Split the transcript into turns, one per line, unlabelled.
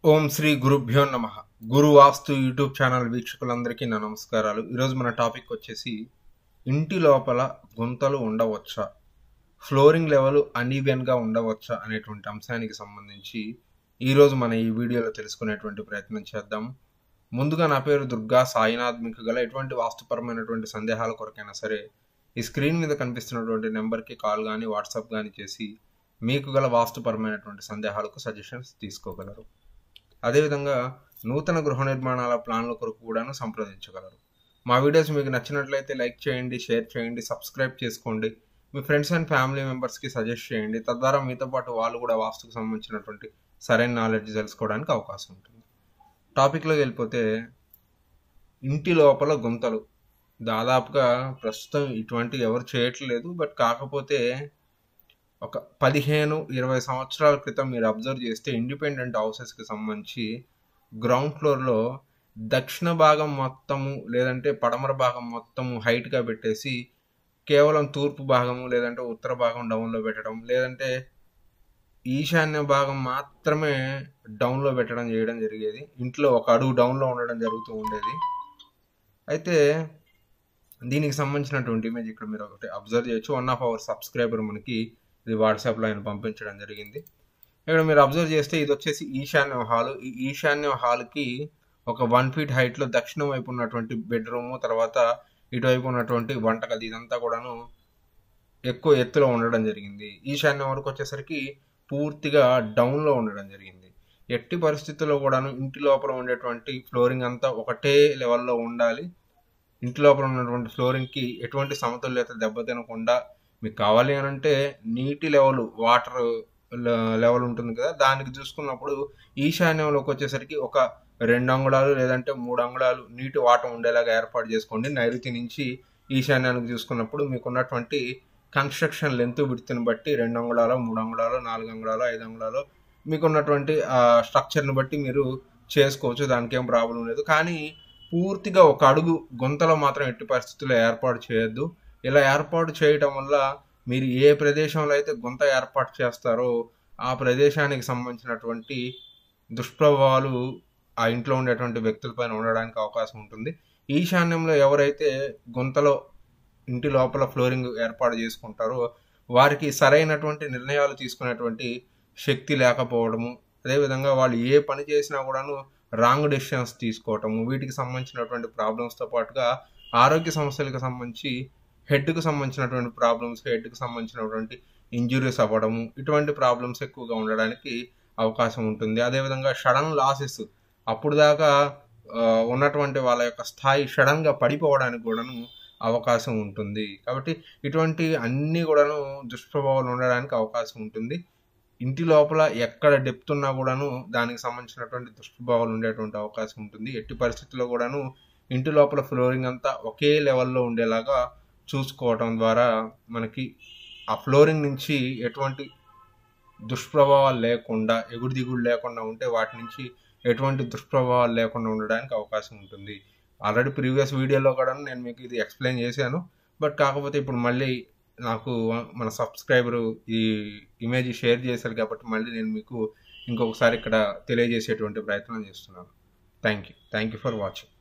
ఓం శ్రీ గురుభ్యో నమ గురు వాస్తు YouTube channel వీక్షకులందరికీ నా నమస్కారాలు ఈరోజు మన టాపిక్ వచ్చేసి ఇంటి లోపల గుంతలు ఉండవచ్చా ఫ్లోరింగ్ లెవెల్ అనీవెన్గా ఉండవచ్చా అనేటువంటి అంశానికి సంబంధించి ఈరోజు మన ఈ వీడియోలో తెలుసుకునేటువంటి ప్రయత్నం చేద్దాం ముందుగా నా పేరు దుర్గా సాయినాథ్ మీకు గల ఎటువంటి వాస్తుపరమైనటువంటి సందేహాల కొరకైనా సరే ఈ స్క్రీన్ మీద కనిపిస్తున్నటువంటి నెంబర్కి కాల్ కానీ వాట్సాప్ కానీ చేసి మీకు గల వాస్తుపరమైనటువంటి సందేహాలకు సజెషన్స్ తీసుకోగలరు అదేవిధంగా నూతన గృహ నిర్మాణాల ప్లాన్ల కొరకు కూడాను సంప్రదించగలరు మా వీడియోస్ మీకు నచ్చినట్లయితే లైక్ చేయండి షేర్ చేయండి సబ్స్క్రైబ్ చేసుకోండి మీ ఫ్రెండ్స్ అండ్ ఫ్యామిలీ మెంబర్స్కి సజెస్ట్ చేయండి తద్వారా మీతో పాటు వాళ్ళు కూడా వాస్తుకు సంబంధించినటువంటి సరైన నాలెడ్జ్ తెలుసుకోవడానికి అవకాశం ఉంటుంది టాపిక్లోకి వెళ్ళిపోతే ఇంటి లోపల గుంతలు దాదాపుగా ప్రస్తుతం ఇటువంటి ఎవరు చేయట్లేదు బట్ కాకపోతే ఒక పదిహేను ఇరవై సంవత్సరాల క్రితం మీరు అబ్జర్వ్ చేస్తే ఇండిపెండెంట్ హౌసెస్కి సంబంధించి గ్రౌండ్ ఫ్లోర్లో దక్షిణ భాగం మొత్తము లేదంటే పడమర భాగం మొత్తము హైట్గా పెట్టేసి కేవలం తూర్పు భాగము లేదంటే ఉత్తర భాగం డౌన్లో పెట్టడం లేదంటే ఈశాన్య భాగం మాత్రమే డౌన్లో పెట్టడం చేయడం జరిగేది ఇంట్లో ఒక అడుగు డౌన్లో ఉండడం జరుగుతూ ఉండేది అయితే దీనికి సంబంధించినటువంటి ఇమేజ్ ఇక్కడ మీరు ఒకటి అబ్జర్వ్ చేయొచ్చు వన్ ఆఫ్ అవర్ సబ్స్క్రైబర్ మనకి ఇది వాట్సాప్లో ఆయన పంపించడం జరిగింది ఇక్కడ మీరు అబ్జర్వ్ చేస్తే ఇది వచ్చేసి ఈశాన్య హాల్ ఈ ఈశాన్య హాల్కి ఒక వన్ ఫీట్ హైట్లో దక్షిణం వైపు ఉన్నటువంటి బెడ్రూమ్ తర్వాత ఇటువైపు ఉన్నటువంటి వంటగది ఇదంతా కూడాను ఎక్కువ ఎత్తులో ఉండడం జరిగింది ఈశాన్యం వరకు వచ్చేసరికి పూర్తిగా డౌన్లో ఉండడం జరిగింది ఎట్టి పరిస్థితుల్లో కూడాను ఇంటి లోపల ఉండేటువంటి ఫ్లోరింగ్ అంతా ఒకటే లెవెల్లో ఉండాలి ఇంటి లోపల ఉన్నటువంటి ఫ్లోరింగ్కి ఎటువంటి సమతుల్యత దెబ్బతినకుండా మీకు కావాలి అని అంటే నీటి లెవెల్ వాటర్ లెవెల్ ఉంటుంది కదా దానికి చూసుకున్నప్పుడు ఈశాన్యంలోకి వచ్చేసరికి ఒక రెండు అంగుళాలు లేదంటే మూడు అంగుళాలు నీటి వాటం ఉండేలాగా ఏర్పాటు చేసుకోండి నైరుతి నుంచి ఈశాన్యానికి చూసుకున్నప్పుడు మీకు ఉన్నటువంటి కన్స్ట్రక్షన్ లెంత్ విడుతుని బట్టి రెండు అంగుళాలు మూడు అంగుళాలు నాలుగు అంగుళాలు ఐదు అంగుళాలు మీకు ఉన్నటువంటి స్ట్రక్చర్ని బట్టి మీరు చేసుకోవచ్చు దానికి ఏం ప్రాబ్లం లేదు కానీ పూర్తిగా ఒక అడుగు గుంతలో మాత్రం ఎట్టి పరిస్థితుల్లో ఏర్పాటు చేయొద్దు ఇలా ఏర్పాటు చేయటం వల్ల మీరు ఏ ప్రదేశంలో అయితే గుంత ఏర్పాటు చేస్తారో ఆ ప్రదేశానికి సంబంధించినటువంటి దుష్ప్రభావాలు ఆ ఇంట్లో ఉండేటువంటి వ్యక్తులపైన ఉండడానికి అవకాశం ఉంటుంది ఈశాన్యంలో ఎవరైతే గుంతలో ఇంటి లోపల ఫ్లోరింగ్ ఏర్పాటు చేసుకుంటారో వారికి సరైనటువంటి నిర్ణయాలు తీసుకునేటువంటి శక్తి లేకపోవడము అదేవిధంగా వాళ్ళు ఏ పని చేసినా కూడాను రాంగ్ డెసిషన్స్ తీసుకోవటము వీటికి సంబంధించినటువంటి ప్రాబ్లమ్స్తో పాటుగా ఆరోగ్య సమస్యలకు సంబంధించి హెడ్కి సంబంధించినటువంటి ప్రాబ్లమ్స్ హెడ్కి సంబంధించినటువంటి ఇంజురీస్ అవ్వడము ఇటువంటి ప్రాబ్లమ్స్ ఎక్కువగా ఉండడానికి అవకాశం ఉంటుంది అదేవిధంగా సడన్ లాసెస్ అప్పుడు దాకా ఉన్నటువంటి వాళ్ళ యొక్క స్థాయి సడన్గా పడిపోవడానికి కూడాను అవకాశం ఉంటుంది కాబట్టి ఇటువంటి అన్నీ కూడాను దుష్ప్రభావాలు ఉండడానికి అవకాశం ఉంటుంది ఇంటి లోపల ఎక్కడ డెప్త్ ఉన్నా కూడాను దానికి సంబంధించినటువంటి దుష్ప్రభావాలు ఉండేటువంటి అవకాశం ఉంటుంది ఎట్టి పరిస్థితుల్లో కూడాను ఇంటి లోపల ఫ్లోరింగ్ అంతా ఒకే లెవెల్లో ఉండేలాగా చూసుకోవటం ద్వారా మనకి ఆ ఫ్లోరింగ్ నుంచి ఎటువంటి దుష్ప్రభావాలు లేకుండా ఎగుడు దిగుడు లేకుండా ఉంటే వాటి నుంచి ఎటువంటి దుష్ప్రభావాలు లేకుండా ఉండడానికి అవకాశం ఉంటుంది ఆల్రెడీ ప్రీవియస్ వీడియోలో కూడా నేను మీకు ఇది ఎక్స్ప్లెయిన్ చేశాను బట్ కాకపోతే ఇప్పుడు మళ్ళీ నాకు మన సబ్స్క్రైబరు ఈ ఇమేజ్ షేర్ చేశారు కాబట్టి మళ్ళీ నేను మీకు ఇంకొకసారి ఇక్కడ తెలియజేసేటువంటి ప్రయత్నం చేస్తున్నాను thank you thank you for watching